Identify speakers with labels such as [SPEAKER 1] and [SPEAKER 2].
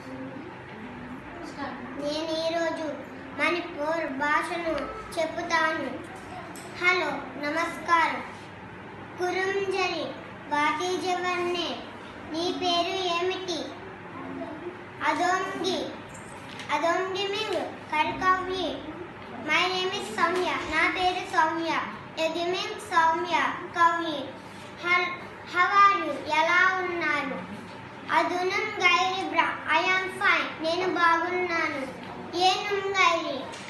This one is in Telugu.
[SPEAKER 1] నేను ఈరోజు మణిపూర్ భాషను చెప్పుతాను హలో నమస్కారం కురుంజరి బాతీజవన్నే నీ పేరు ఏమిటి అదోంగి అదోంగి మింగ్ కర్కవ్యి మై నేమ్ ఇస్ సౌమ్య నా పేరు సౌమ్య ఎగిమింగ్ సౌమ్య కవ్యి హల్ హౌ ఆర్ యు ఎలా ఉన్నారు అదునం గైరి బ్రా ఐ యామ్ ఫైన్ నేను బాగున్నాను ఏ నుంగైరి